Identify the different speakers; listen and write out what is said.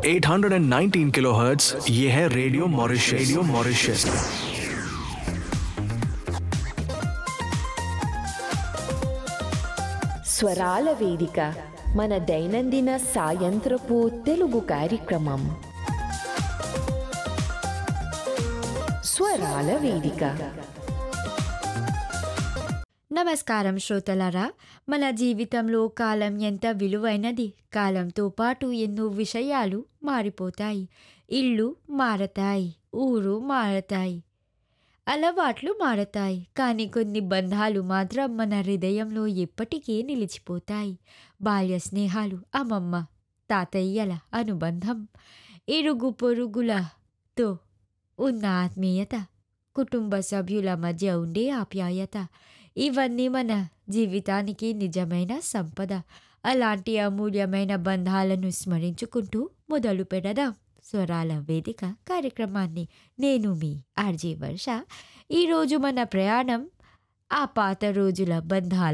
Speaker 1: 819 kilohertz ये है radio Mauritius radio Mauritius
Speaker 2: స్వరాల వేదిక మన దైనందిన సాయంత్రపు తెలుగు కార్యక్రమం స్వరాల వేదిక
Speaker 3: నమస్కారం శ్రోతలారా మన జీవితంలో కాలం ఎంత విలువైనది కాలంతో పాటు ఎన్నో విషయాలు మారిపోతాయి ఇళ్ళు మారతాయి ఊరు మారతాయి అలవాట్లు మారతాయి కానీ కొన్ని బంధాలు మాత్రం మన హృదయంలో ఎప్పటికీ నిలిచిపోతాయి బాల్య స్నేహాలు అమ్మమ్మ తాతయ్యల అనుబంధం ఇరుగు పొరుగులతో ఉన్న ఆత్మీయత కుటుంబ సభ్యుల మధ్య ఉండే ఆప్యాయత ఇవన్నీ మన జీవితానికి నిజమైన సంపద అలాంటి అమూల్యమైన బంధాలను స్మరించుకుంటూ మొదలు పెడదాం స్వరాల వేదిక కార్యక్రమాన్ని నేను మీ ఆర్జే వర్ష ఈరోజు మన ప్రయాణం ఆ పాత రోజుల బంధాల